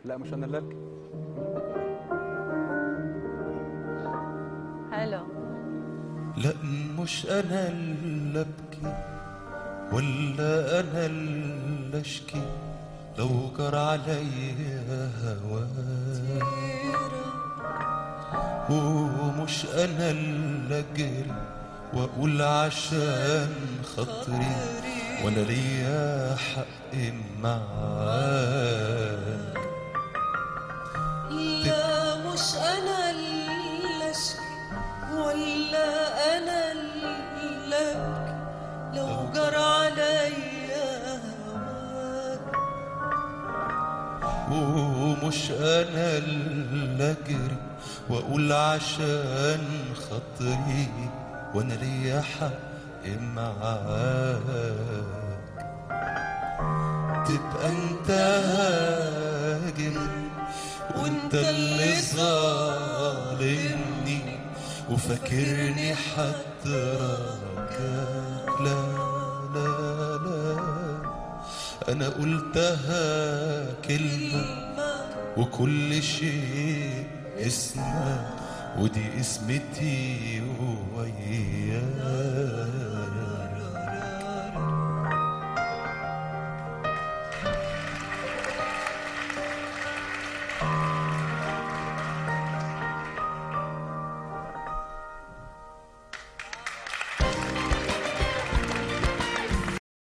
لا مش انا اللي ابكي حلو لا مش انا اللي ابكي ولا انا اللي اشكي لو جرى عليا هواك ومش انا اللي اجري واقول عشان خاطري وانا ليا حق معاك لا مش انا اللي اشكي ولا انا اللي ابكي لو جرى عليا هواك ومش انا اللي اجري واقول عشان خاطري وانا ليا حق معاك تبقى انت هاجر وانت اللي ظالمني وفاكرني حتركك لا لا لا انا قلتها كلمه وكل شيء اسمه ودي اسمتي وياك